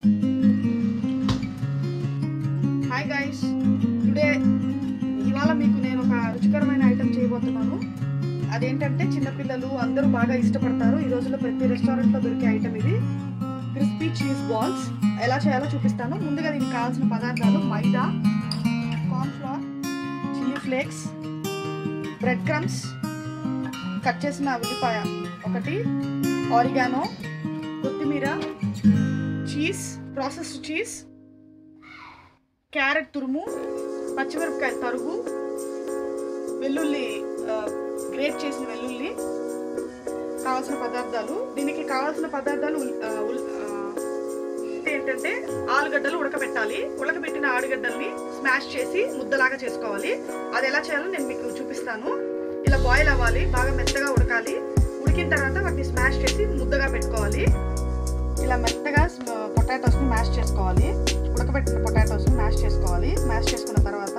hi guys today ఇవాళ మీకు నేను ఒక రుచికరమైన ఐటెం చేయబోతున్నాను అదేంటంటే చిన్నపిల్లలు అందరూ బాగా ఇష్టపడతారు ఈ రోజుల్లో ప్రతి రెస్టారెంట్లో దొరికే ఐటెం ఇది క్రిస్పీ చీజ్ బాల్స్ ఎలా చేయాలో చూపిస్తాను ముందుగా దీనికి కావాల్సిన పదార్థాలు maida cornflour chilli flakes bread crumbs cut చేసిన ఉల్లిపాయ ఒకటి ఆరిగానో కొత్తిమీర చీజ్ ప్రాసెస్డ్ చీజ్ క్యారెట్ తురుము పచ్చిమిరపకాయ తరుగు వెల్లుల్లి ఆ, గ్రేట్ చేసిన వెల్లుల్లి కావాల్సిన పదార్థాలు దీనికి కావాల్సిన పదార్థాలు ఉల్- ఆ, ఉల్- ఆ, ఏంటంటే ఆలుగడ్డలు ఉడకబెట్టాలి ఉడకబెట్టిన ఆలుగడ్డల్ని స్మాష్ చేసి ముద్దలాగా చేసుకోవాలి అది ఎలా చేయాలో నేను మీకు చూపిస్తాను ఇలా బాయిల్ అవ్వాలి బాగా మెత్తగా ఉడకాలి ఉడికిన తర్వాత వాటిని స్మాష్ చేసి ముద్దగా పెట్టుకోవాలి ఇలా మెత్తగా పొటాటోస్ని మ్యాష్ చేసుకోవాలి ఉడకబెట్టిన పొటాటోస్ని మ్యాష్ చేసుకోవాలి మ్యాష్ చేసుకున్న తర్వాత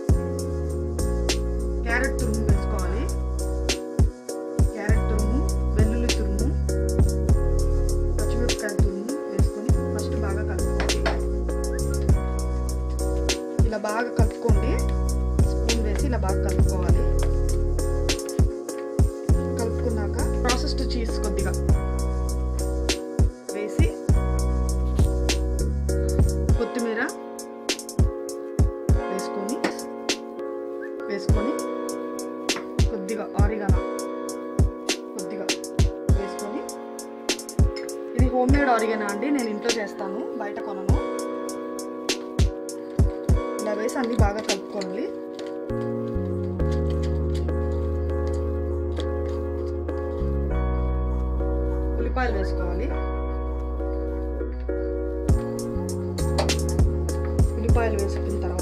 క్యారెట్ తురుము వేసుకోవాలి క్యారెట్ తురుము వెల్లుల్లి తురుము పచ్చిమిరపకాయ తురుము వేసుకొని ఫస్ట్ బాగా కలుపుకోవాలి ఇలా బాగా కలుపుకోండి స్పూన్ వేసి ఇలా బాగా కలుపుకోవాలి కలుపుకున్నాక ప్రాసెస్డ్ చీజ్ కొద్దిగా వేసి కొత్తిమీర వేసుకొని వేసుకొని కొద్దిగా ఆరిగానా కొద్దిగా వేసుకొని ఇది హోమ్ మేడ్ ఆరిగానా అండి నేను ఇంట్లో చేస్తాను బయట కొనను ఇలా వేసి అన్ని బాగా కలుపుకోవాలి ఉల్లిపాయలు వేసుకోవాలి ఉల్లిపాయలు వేసుకున్న తర్వాత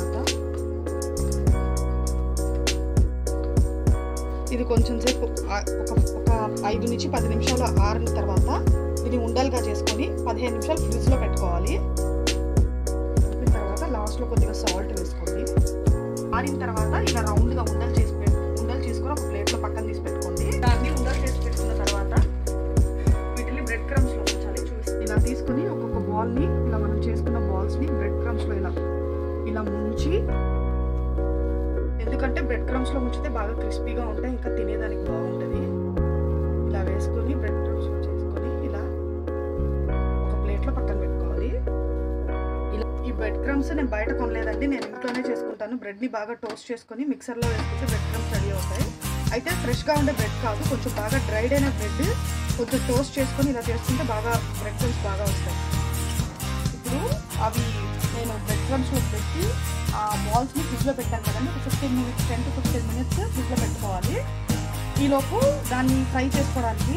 ఇది కొంచెం సేపు ఆ- ఒక ఒక ఐదు నుంచి పది నిమిషాలు ఆరిన తర్వాత ఇది ఉండలుగా చేసుకొని పదిహేను నిమిషాలు ఫ్రిడ్జ్లో పెట్టుకోవాలి పెట్టిన తర్వాత లాస్ట్లో కొద్దిగా సాల్ట్ వేసుకోండి ఆరిన తర్వాత ఇలా రౌండ్గా ఉండలు చేసి పెట్టు ఉండలు చేసుకొని ఒక ప్లేట్లో పక్కన తీసి పెట్టుకోండి దాన్ని ఉండలు చేసి పెట్టుకున్న తర్వాత వీటిని బ్రెడ్ క్రమ్స్లో ఉంచాలి చూసి ఇలా తీసుకుని ఒక్కొక్క బాల్ని ఇలా మనం చేసుకున్న బాల్స్ని బ్రెడ్ క్రమ్స్లో ఇలా ఇలా ముంచి ఎందుకంటే బ్రెడ్ క్రమ్స్లో ముంచితే బాగా క్రిస్పీగా ఉంటాయి ఇంకా తినేదానికి బాగుంటుంది ఇలా వేసుకొని బ్రెడ్ క్రమ్స్లో చేసుకొని ఇలా ఒక ప్లేట్లో పక్కన పెట్టుకోవాలి ఇలా ఈ బ్రెడ్ క్రమ్స్ నేను బయట కొనలేదండి నేను ఇంట్లోనే చేసుకుంటాను బ్రెడ్ని బాగా టోస్ట్ చేసుకొని మిక్సర్లో వేసుకుంటే బ్రెడ్ క్రమ్స్ రెడీ అవుతాయి అయితే ఫ్రెష్గా ఉండే బ్రెడ్ కాదు కొంచెం బాగా డ్రైడ్ అయిన బ్రెడ్ కొంచెం టోస్ట్ చేసుకొని ఇలా చేసుకుంటే బాగా బ్రెడ్ క్రమ్స్ బాగా వస్తాయి ఇప్పుడు అవి నేను బ్రెడ్ క్రమ్స్లో పెట్టి ఆ బాల్స్ని ఫ్రిడ్జ్లో పెట్టాను కదండి ఒక fifteen minutes ten to fifteen minutes ఫ్రిడ్జ్లో పెట్టుకోవాలి ఈలోపు దాన్ని ఫ్రై చేసుకోవడానికి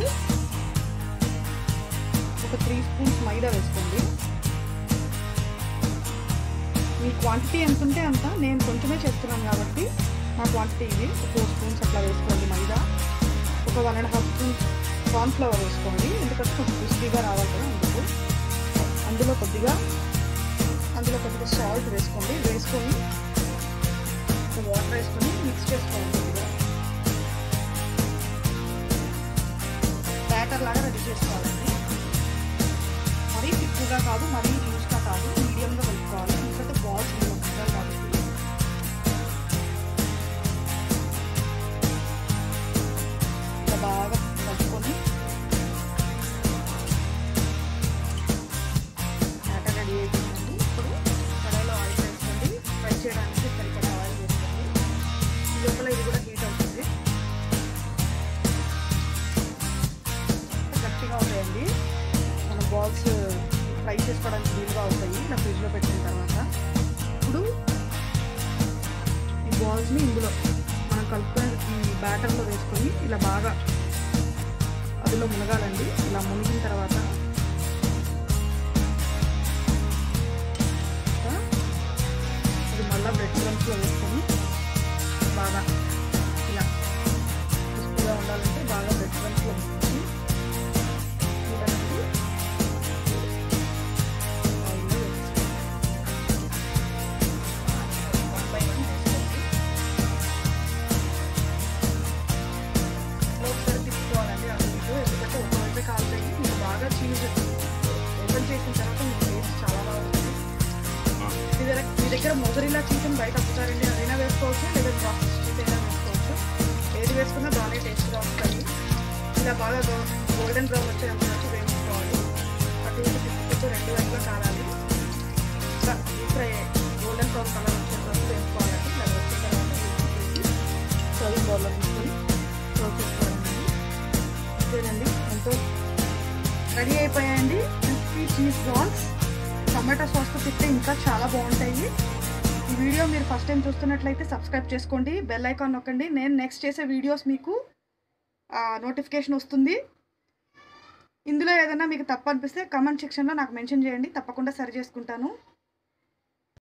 ఒక త్రీ స్పూన్స్ మైదా వేసుకోండి మీ క్వాంటిటీ ఎంత ఉంటే అంత నేను కొంచెమే చేస్తున్నాను కాబట్టి నా క్వాంటిటీ ఇది ఒక ఫోర్ స్పూన్స్ అట్లా వేసుకోండి మైదా ఒక one and half spoon cornflour వేసుకోండి ఎందుకంటే కొంచెం క్రిస్పీగా రావాలి కదా అందుకు అందులో కొద్దిగా అందులో కొద్దిగా సాల్ట్ వేసుకోండి వేసుకొని వాటర్ వేసుకొని మిక్స్ చేసుకోండి కొద్దిగా బ్యాటర్ లాగా రెడీ చేసుకోవాలండి మరీ తిక్కుగా కాదు మరీ లూజ్గా కాదు మీడియంగా కలుపుకోవాలి ఎందుకంటే బాల్స్ ఉంటాయి కాబట్టి ఇలా బాగా కలుపుకొని బ్యాటర్ రెడీ అయిపోయిందండి ఇప్పుడు కడాయిలో ఆయిల్ వేసుకోండి ఫ్రై చేయడానికి సరిపడా ఆయిల్ వేసుకోండి ఈ లోపల ఇది కూడా హీట్ అవుతుంది గట్టిగా ఉంటాయండి మన బాల్స్ ఫ్రై చేసుకోవడానికి వీలుగా అవుతాయి ఇలా ఫ్రిడ్జ్లో పెట్టిన తర్వాత ఇప్పుడు ఈ బాల్స్ని ఇందులో మనం కలుపుకునే ఈ బ్యాటర్లో వేసుకొని ఇలా బాగా అందులో మునగాలండి ఇలా మునిగిన తర్వాత ఇది మళ్ళీ బ్రెడ్ క్రమ్స్లో వేసుకొని బాగా ఇలా క్రిస్పీగా ఉండాలంటే బాగా బ్రెడ్ క్రమ్స్లో వేసుకొని చూడండి ఆయిల్లో వేసుకోండి వన్ బై వన్ వేసుకోండి లో ఒకసారి తిప్పుకోవాలండి అటు ఇటు ఎందుకంటే ఒకవైపు కాలుతాయి మీకు బాగా చీజ్ దగ్గర మొగరిలా చికెన్ బయట అమ్ముతారండి అదైనా వేసుకోవచ్చు లేదా ప్రాసెస్ చికెన్ అయినా వేసుకోవచ్చు ఏది వేసుకున్నా బాగానే టేస్ట్గా వస్తాయి ఇలా బాగా గోల్డెన్ బ్రౌన్ వచ్చేంత వరకు వేయించుకోవాలి అటు ఇటు తిప్పుకుంటూ రెండు వైపులా కారాలి ఇంకా deep fry golden brown colour వచ్చేంత వరకు వేసుకోవాలండి ఇలా వచ్చిన తర్వాత సర్వింగ్ బౌల్లో తీసుకొని సర్వ్ చేసుకోవాలండి అంతేనండి ఎంతో రెడీ అయిపోయాయండి క్రిస్పీ చీజ్ బాల్స్ టమాటో సాస్తో తింటే ఇంకా చాలా బాగుంటాయి ఈ వీడియో మీరు ఫస్ట్ టైం చూస్తున్నట్లయితే సబ్స్క్రైబ్ చేసుకోండి బెల్ ఐకాన్ నొక్కండి నేను నెక్స్ట్ చేసే వీడియోస్ మీకు నోటిఫికేషన్ వస్తుంది ఇందులో ఏదైనా మీకు తప్పు అనిపిస్తే కమెంట్ సెక్షన్లో నాకు మెన్షన్ చేయండి తప్పకుండా సరి చేసుకుంటాను